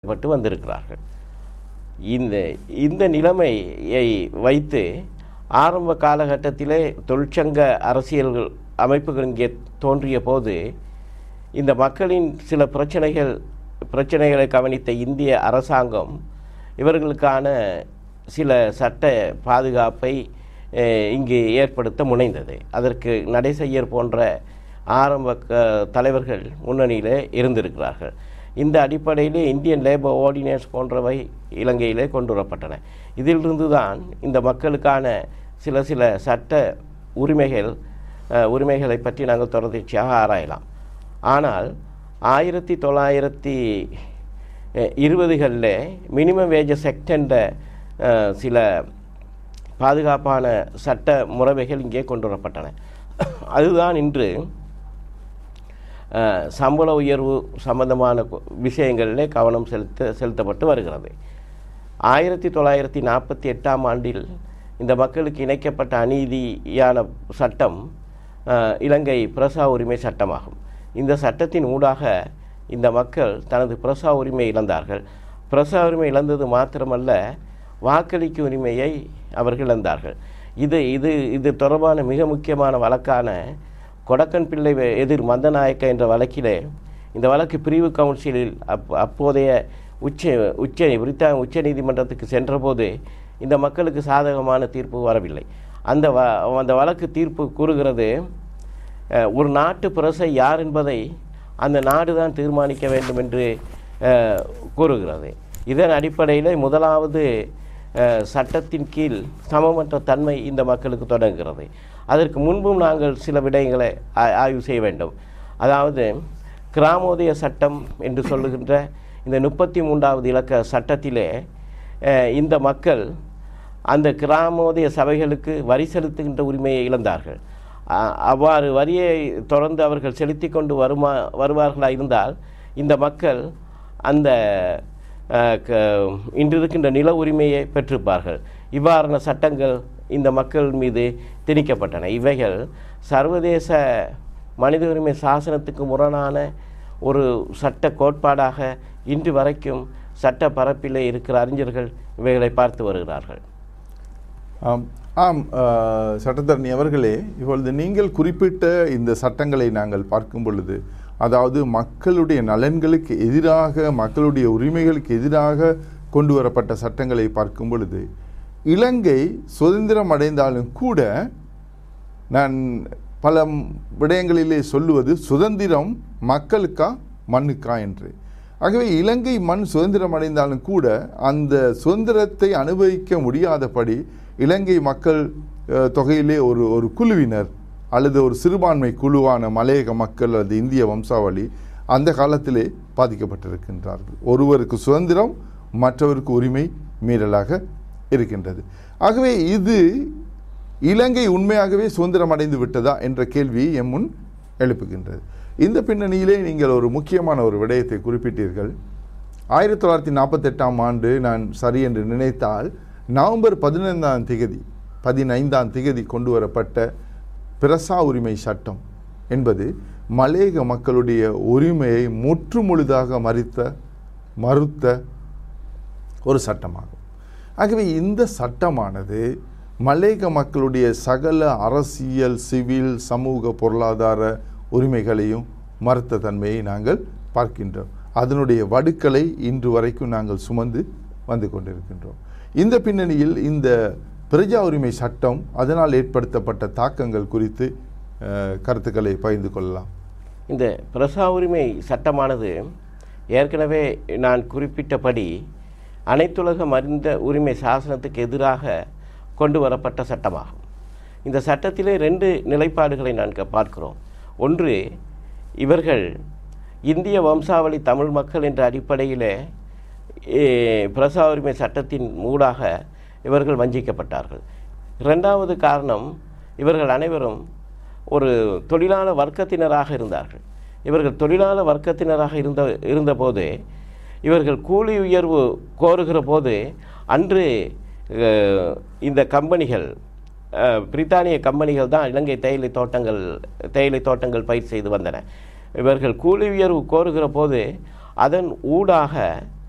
பட்டு வந்திருக்கிறார்கள் இந்த இந்த நிலைமையை வைத்து ஆரம்ப காலகட்டத்திலே தொழிற்சங்க அரசியல்கள் அமைப்புகள் இங்கே தோன்றிய போது இந்த மக்களின் சில பிரச்சனைகள் பிரச்சனைகளை கவனித்த இந்திய அரசாங்கம் இவர்களுக்கான சில சட்ட பாதுகாப்பை அஹ், இங்கு ஏற்படுத்த முனைந்தது அதற்கு நடைசெய்யர் போன்ற ஆரம்ப க தலைவர்கள் முன்னணியிலே இருந்திருக்கிறார்கள் இந்த அடிப்படையிலே இந்தியன் லேபர் ஆர்டினன்ஸ் போன்றவை இலங்கையிலே கொண்டு வரப்பட்டன இதிலிருந்து தான் இந்த மக்களுக்கான சில சில சட்ட உரிமைகள் அஹ், உரிமைகளை பற்றி நாங்கள் தொடர்ச்சியாக ஆராயலாம் ஆனால் ஆயிரத்தி தொள்ளாயிரத்தி இருபதுகளில் மினிமம் வேஜஸ் செக்ட் என்ற அஹ், சில பாதுகாப்பான சட்ட முறைமைகள் இங்கே கொண்டு வரப்பட்டன அதுதான் இன்று அஹ், சம்பள உயர்வு சம்பந்தமான கு- விஷயங்களிலே கவனம் செலுத்த செலுத்தப்பட்டு வருகிறது ஆயிரத்தி தொள்ளாயிரத்தி நாற்பத்தி எட்டாம் ஆண்டில் இந்த மக்களுக்கு இணைக்கப்பட்ட அநீதியான சட்டம் அஹ், இலங்கை பிரசா உரிமை சட்டமாகும் இந்த சட்டத்தின் ஊடாக இந்த மக்கள் தனது பிரசா உரிமை இழந்தார்கள் பிரசா உரிமை இழந்தது மாத்திரமல்ல வாக்களிக்கும் உரிமையை அவர்கள் இழந்தார்கள் இது இது இது தொடர்பான மிக முக்கியமான வழக்கான கொடக்கன் பிள்ளை வெ- எதிர் மந்தநாயக்க என்ற வழக்கிலே இந்த வழக்கு பிரிவு கவுன்சிலில் அப் அப்போதைய உச்ச உச்ச பிரித்தானிய உச்ச நீதிமன்றத்துக்கு சென்றபோது இந்த மக்களுக்கு சாதகமான தீர்ப்பு வரவில்லை அந்த வ அந்த வழக்கு தீர்ப்பு கூறுகிறது அஹ், ஒரு நாட்டு பிரசை யார் என்பதை அந்த நாடு தான் தீர்மானிக்க வேண்டும் என்று அஹ், கூறுகிறது இதன் அடிப்படையில் முதலாவது அஹ், சட்டத்தின் கீழ் சமமற்ற தன்மை இந்த மக்களுக்கு தொடங்குகிறது அதற்கு முன்பும் நாங்கள் சில விடயங்களை ஆ- ஆய்வு செய்ய வேண்டும் அதாவது கிராமோதய சட்டம் என்று சொல்லுகின்ற இந்த முப்பத்தி மூன்றாவது இலக்க சட்டத்திலே அஹ், இந்த மக்கள் அந்த கிராமோதய சபைகளுக்கு வரி செலுத்துகின்ற உரிமையை இழந்தார்கள் அ- அவ்வாறு வரியை தொடர்ந்து அவர்கள் செலுத்தி கொண்டு வருமா வருவார்களாக இருந்தால் இந்த மக்கள் அந்த அஹ், க- இன்று இருக்கின்ற நில உரிமையை பெற்றிருப்பார்கள் இவ்வாறான சட்டங்கள் இந்த மக்கள் மீது திணிக்கப்பட்டன இவைகள் சர்வதேச மனித உரிமை சாசனத்துக்கு முரணான ஒரு சட்ட கோட்பாடாக இன்று வரைக்கும் சட்ட பரப்பிலே இருக்கிற அறிஞர்கள் இவைகளை பார்த்து வருகிறார்கள் ஆம் ஆம் அஹ், சட்டத்தரணி அவர்களே இப்பொழுது நீங்கள் குறிப்பிட்ட இந்த சட்டங்களை நாங்கள் பார்க்கும் பொழுது அதாவது மக்களுடைய நலன்களுக்கு எதிராக மக்களுடைய உரிமைகளுக்கு எதிராக கொண்டு வரப்பட்ட சட்டங்களை பார்க்கும் பொழுது இலங்கை சுதந்திரம் அடைந்தாலும் கூட நான் பல விடயங்களிலே சொல்லுவது சுதந்திரம் மக்களுக்கா மண்ணுக்கா என்று ஆகவே இலங்கை மண் சுதந்திரம் அடைந்தாலும் கூட அந்த சுதந்திரத்தை அனுபவிக்க முடியாதபடி இலங்கை மக்கள் அஹ், தொகையிலே ஒரு ஒரு குழுவினர் அல்லது ஒரு சிறுபான்மை குழுவான மலையக மக்கள் அல்லது இந்திய வம்சாவளி அந்த காலத்திலே பாதிக்கப்பட்டிருக்கின்றார்கள் ஒருவருக்கு சுதந்திரம் மற்றவருக்கு உரிமை மீறலாக இருக்கின்றது ஆகவே இது இலங்கை உண்மையாகவே சுதந்திரம் அடைந்து விட்டதா என்ற கேள்வியை எம் முன் எழுப்புகின்றது இந்த பின்னணியிலே நீங்கள் ஒரு முக்கியமான ஒரு விடயத்தை குறிப்பிட்டீர்கள் ஆயிரத்தி தொள்ளாயிரத்தி நாற்பத்தெட்டாம் ஆண்டு நான் சரி என்று நினைத்தால் நவம்பர் பதினைந்தாம் திகதி பதினைந்தாம் திகதி கொண்டு வரப்பட்ட பிரசா உரிமை சட்டம் என்பது மலேக மக்களுடைய உரிமையை முற்றுமுழுதாக மறித்த மறுத்த ஒரு சட்டமாகும் ஆகவே இந்த சட்டமானது மலேக மக்களுடைய சகல அரசியல் சிவில் சமூக பொருளாதார உரிமைகளையும் மறுத்த தன்மையை நாங்கள் பார்க்கின்றோம் அதனுடைய வடுக்களை இன்று வரைக்கும் நாங்கள் சுமந்து வந்து கொண்டிருக்கின்றோம் இந்த பின்னணியில் இந்த பிரஜா உரிமை சட்டம் அதனால் ஏற்படுத்தப்பட்ட தாக்கங்கள் குறித்து அஹ், கருத்துக்களை பகிர்ந்து கொள்ளலாம் இந்த பிரசா உரிமை சட்டமானது ஏற்கனவே நான் குறிப்பிட்டபடி அனைத்துலக மருந்த உரிமை சாசனத்துக்கு எதிராக கொண்டு வரப்பட்ட சட்டமாகும் இந்த சட்டத்திலே ரெண்டு நிலைப்பாடுகளை நான் க- பார்க்கிறோம் ஒன்று இவர்கள் இந்திய வம்சாவளி தமிழ் மக்கள் என்ற அடிப்படையிலே ஏ, பிரசா உரிமை சட்டத்தின் மூடாக இவர்கள் வஞ்சிக்கப்பட்டார்கள் இரண்டாவது காரணம் இவர்கள் அனைவரும் ஒரு தொழிலாள வர்க்கத்தினராக இருந்தார்கள் இவர்கள் தொழிலாள வர்க்கத்தினராக இருந்த இருந்தபோது இவர்கள் கூலி உயர்வு கோருகிற போது அன்று அஹ், இந்த கம்பெனிகள் அஹ், பிரித்தானிய கம்பெனிகள் தான் இலங்கை தேயிலை தோட்டங்கள் தேயிலை தோட்டங்கள் பயிர் செய்து வந்தன இவர்கள் கூலி உயர்வு கோருகிற போது அதன் ஊடாக